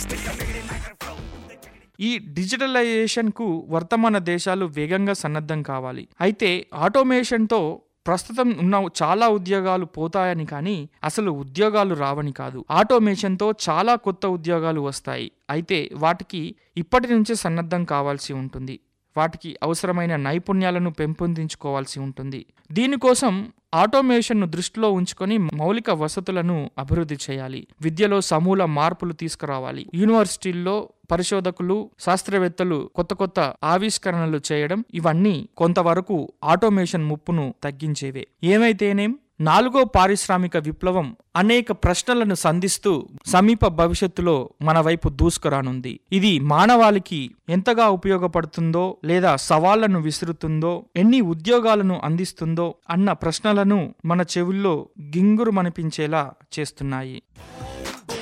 ఈ డిజిటలైజేషన్కు వర్తమాన దేశాలు వేగంగా సన్నద్ధం కావాలి అయితే ఆటోమేషన్తో ప్రస్తుతం ఉన్న చాలా ఉద్యోగాలు పోతాయని కానీ అసలు ఉద్యోగాలు రావని కాదు ఆటోమేషన్తో చాలా కొత్త ఉద్యోగాలు వస్తాయి అయితే వాటికి ఇప్పటి నుంచే సన్నద్ధం కావాల్సి ఉంటుంది వాటికి అవసరమైన నైపుణ్యాలను పెంపొందించుకోవాల్సి ఉంటుంది దీనికోసం ఆటోమేషన్ను దృష్టిలో ఉంచుకొని మౌలిక వసతులను అభివృద్ధి చేయాలి విద్యలో సమూల మార్పులు తీసుకురావాలి యూనివర్సిటీల్లో పరిశోధకులు శాస్త్రవేత్తలు కొత్త కొత్త ఆవిష్కరణలు చేయడం ఇవన్నీ కొంతవరకు ఆటోమేషన్ ముప్పును తగ్గించేవే ఏమైతేనేం నాలుగో పారిశ్రామిక విప్లవం అనేక ప్రశ్నలను సంధిస్తూ సమీప భవిష్యత్తులో మన వైపు దూసుకురానుంది ఇది మానవాళికి ఎంతగా ఉపయోగపడుతుందో లేదా సవాళ్లను విసురుతుందో ఎన్ని ఉద్యోగాలను అందిస్తుందో అన్న ప్రశ్నలను మన చెవుల్లో గింగురుమనిపించేలా చేస్తున్నాయి